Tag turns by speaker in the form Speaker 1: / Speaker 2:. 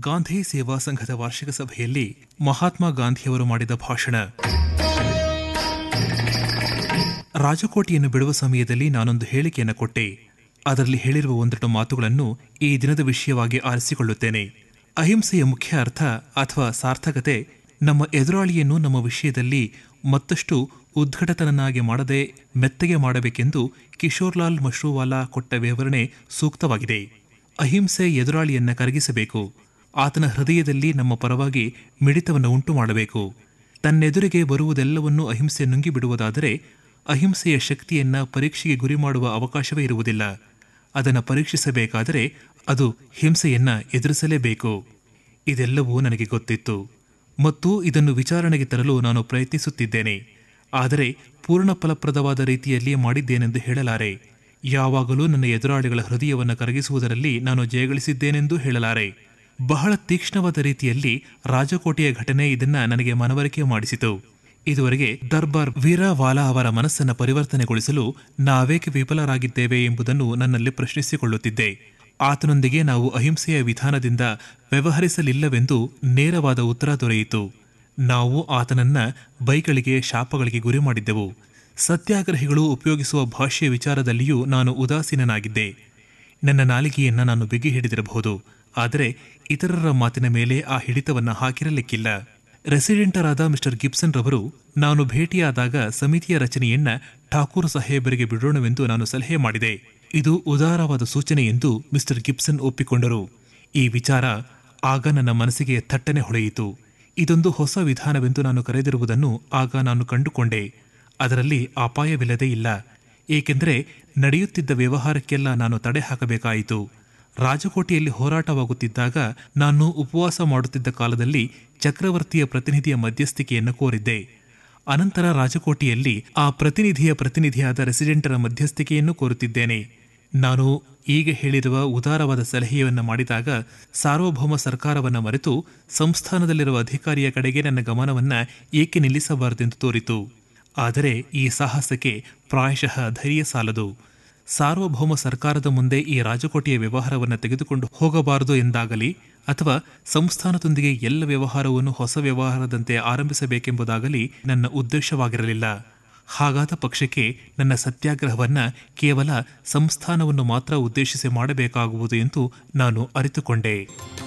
Speaker 1: ಗಾಂಧಿ ಸೇವಾ ಸಂಘದ ವಾರ್ಷಿಕ ಸಭೆಯಲ್ಲಿ ಮಹಾತ್ಮ ಗಾಂಧಿಯವರು ಮಾಡಿದ ಭಾಷಣ ರಾಜಕೋಟೆಯನ್ನು ಬಿಡುವ ಸಮಯದಲ್ಲಿ ನಾನೊಂದು ಹೇಳಿಕೆಯನ್ನು ಕೊಟ್ಟೆ ಅದರಲ್ಲಿ ಹೇಳಿರುವ ಒಂದೆರಡು ಮಾತುಗಳನ್ನು ಈ ದಿನದ ವಿಷಯವಾಗಿ ಆರಿಸಿಕೊಳ್ಳುತ್ತೇನೆ ಅಹಿಂಸೆಯ ಮುಖ್ಯ ಅರ್ಥ ಅಥವಾ ಸಾರ್ಥಕತೆ ನಮ್ಮ ಎದುರಾಳಿಯನ್ನು ನಮ್ಮ ವಿಷಯದಲ್ಲಿ ಮತ್ತಷ್ಟು ಉದ್ಘಟತನನ್ನಾಗಿ ಮಾಡದೆ ಮೆತ್ತಗೆ ಮಾಡಬೇಕೆಂದು ಕಿಶೋರ್ಲಾಲ್ ಮಶ್ರೂವಾಲಾ ಕೊಟ್ಟ ವಿವರಣೆ ಸೂಕ್ತವಾಗಿದೆ ಅಹಿಂಸೆ ಎದುರಾಳಿಯನ್ನ ಕರಗಿಸಬೇಕು ಆತನ ಹೃದಯದಲ್ಲಿ ನಮ್ಮ ಪರವಾಗಿ ಮಿಡಿತವನ್ನು ಉಂಟು ಮಾಡಬೇಕು ತನ್ನೆದುರಿಗೆ ಬರುವುದೆಲ್ಲವನ್ನೂ ಅಹಿಂಸೆ ನುಂಗಿಬಿಡುವುದಾದರೆ ಅಹಿಂಸೆಯ ಶಕ್ತಿಯನ್ನ ಪರೀಕ್ಷೆಗೆ ಗುರಿ ಮಾಡುವ ಅವಕಾಶವೇ ಇರುವುದಿಲ್ಲ ಅದನ್ನು ಪರೀಕ್ಷಿಸಬೇಕಾದರೆ ಅದು ಹಿಂಸೆಯನ್ನ ಎದುರಿಸಲೇಬೇಕು ಇದೆಲ್ಲವೂ ನನಗೆ ಗೊತ್ತಿತ್ತು ಮತ್ತು ಇದನ್ನು ವಿಚಾರಣೆಗೆ ತರಲು ನಾನು ಪ್ರಯತ್ನಿಸುತ್ತಿದ್ದೇನೆ ಆದರೆ ಪೂರ್ಣ ಫಲಪ್ರದವಾದ ರೀತಿಯಲ್ಲಿ ಮಾಡಿದ್ದೇನೆಂದು ಹೇಳಲಾರೆ ಯಾವಾಗಲೂ ನನ್ನ ಎದುರಾಳಿಗಳ ಹೃದಯವನ್ನು ಕರಗಿಸುವುದರಲ್ಲಿ ನಾನು ಜಯಗಳಿಸಿದ್ದೇನೆಂದೂ ಹೇಳಲಾರೆ ಬಹಳ ತೀಕ್ಷ್ಣವಾದ ರೀತಿಯಲ್ಲಿ ರಾಜಕೋಟೆಯ ಘಟನೆ ಇದನ್ನ ನನಗೆ ಮನವರಿಕೆ ಮಾಡಿಸಿತು ಇದುವರೆಗೆ ದರ್ಬಾರ್ ವೀರವಾಲಾ ಅವರ ಮನಸ್ಸನ್ನು ಪರಿವರ್ತನೆಗೊಳಿಸಲು ನಾವೇಕೆ ವಿಫಲರಾಗಿದ್ದೇವೆ ಎಂಬುದನ್ನು ನನ್ನಲ್ಲಿ ಪ್ರಶ್ನಿಸಿಕೊಳ್ಳುತ್ತಿದ್ದೆ ಆತನೊಂದಿಗೆ ನಾವು ಅಹಿಂಸೆಯ ವಿಧಾನದಿಂದ ವ್ಯವಹರಿಸಲಿಲ್ಲವೆಂದು ನೇರವಾದ ಉತ್ತರ ದೊರೆಯಿತು ನಾವು ಆತನನ್ನ ಬೈಗಳಿಗೆ ಶಾಪಗಳಿಗೆ ಗುರಿ ಮಾಡಿದ್ದೆವು ಸತ್ಯಾಗ್ರಹಿಗಳು ಉಪಯೋಗಿಸುವ ಭಾಷೆಯ ವಿಚಾರದಲ್ಲಿಯೂ ನಾನು ಉದಾಸೀನನಾಗಿದ್ದೆ ನನ್ನ ನಾಲಿಗೆಯನ್ನ ನಾನು ಬಿಗಿ ಹಿಡಿದಿರಬಹುದು ಆದರೆ ಇತರರ ಮಾತಿನ ಮೇಲೆ ಆ ಹಿಡಿತವನ್ನ ಹಾಕಿರಲಿಕ್ಕಿಲ್ಲ ರೆಸಿಡೆಂಟರಾದ ಮಿಸ್ಟರ್ ಗಿಬ್ಸನ್ ರವರು ನಾನು ಭೇಟಿಯಾದಾಗ ಸಮಿತಿಯ ರಚನೆಯನ್ನ ಠಾಕೂರ್ ಸಾಹೇಬರಿಗೆ ಬಿಡೋಣವೆಂದು ನಾನು ಸಲಹೆ ಮಾಡಿದೆ ಇದು ಉದಾರವಾದ ಸೂಚನೆ ಎಂದು ಮಿಸ್ಟರ್ ಗಿಬ್ಸನ್ ಒಪ್ಪಿಕೊಂಡರು ಈ ವಿಚಾರ ಆಗ ನನ್ನ ಮನಸ್ಸಿಗೆ ಥಟ್ಟನೆ ಹೊಳೆಯಿತು ಇದೊಂದು ಹೊಸ ವಿಧಾನವೆಂದು ನಾನು ಕರೆದಿರುವುದನ್ನು ಆಗ ನಾನು ಕಂಡುಕೊಂಡೆ ಅದರಲ್ಲಿ ಅಪಾಯವಿಲ್ಲದೇ ಇಲ್ಲ ಏಕೆಂದರೆ ನಡೆಯುತ್ತಿದ್ದ ವ್ಯವಹಾರಕ್ಕೆಲ್ಲ ನಾನು ತಡೆ ಹಾಕಬೇಕಾಯಿತು ರಾಜಕೋಟೆಯಲ್ಲಿ ಹೋರಾಟವಾಗುತ್ತಿದ್ದಾಗ ನಾನು ಉಪವಾಸ ಮಾಡುತ್ತಿದ್ದ ಕಾಲದಲ್ಲಿ ಚಕ್ರವರ್ತಿಯ ಪ್ರತಿನಿಧಿಯ ಮಧ್ಯಸ್ಥಿಕೆಯನ್ನು ಕೋರಿದ್ದೆ ಅನಂತರ ರಾಜಕೋಟೆಯಲ್ಲಿ ಆ ಪ್ರತಿನಿಧಿಯ ಪ್ರತಿನಿಧಿಯಾದ ರೆಸಿಡೆಂಟರ ಮಧ್ಯಸ್ಥಿಕೆಯನ್ನು ಕೋರುತ್ತಿದ್ದೇನೆ ನಾನು ಈಗ ಹೇಳಿರುವ ಉದಾರವಾದ ಸಲಹೆಯನ್ನು ಮಾಡಿದಾಗ ಸಾರ್ವಭೌಮ ಸರ್ಕಾರವನ್ನು ಮರೆತು ಸಂಸ್ಥಾನದಲ್ಲಿರುವ ಅಧಿಕಾರಿಯ ಕಡೆಗೆ ನನ್ನ ಗಮನವನ್ನ ಏಕೆ ನಿಲ್ಲಿಸಬಾರದೆಂದು ತೋರಿತು ಆದರೆ ಈ ಸಾಹಸಕ್ಕೆ ಪ್ರಾಯಶಃ ಧೈರ್ಯ ಸಾಲದು ಸಾರ್ವಭೌಮ ಸರ್ಕಾರದ ಮುಂದೆ ಈ ರಾಜಕೋಟೆಯ ವ್ಯವಹಾರವನ್ನು ತೆಗೆದುಕೊಂಡು ಹೋಗಬಾರದು ಎಂದಾಗಲಿ ಅಥವಾ ಸಂಸ್ಥಾನದೊಂದಿಗೆ ಎಲ್ಲ ವ್ಯವಹಾರವನ್ನು ಹೊಸ ವ್ಯವಹಾರದಂತೆ ಆರಂಭಿಸಬೇಕೆಂಬುದಾಗಲಿ ನನ್ನ ಉದ್ದೇಶವಾಗಿರಲಿಲ್ಲ ಹಾಗಾದ ಪಕ್ಷಕ್ಕೆ ನನ್ನ ಸತ್ಯಾಗ್ರಹವನ್ನ ಕೇವಲ ಸಂಸ್ಥಾನವನ್ನು ಮಾತ್ರ ಉದ್ದೇಶಿಸಿ ಮಾಡಬೇಕಾಗುವುದು ಎಂದು ನಾನು ಅರಿತುಕೊಂಡೆ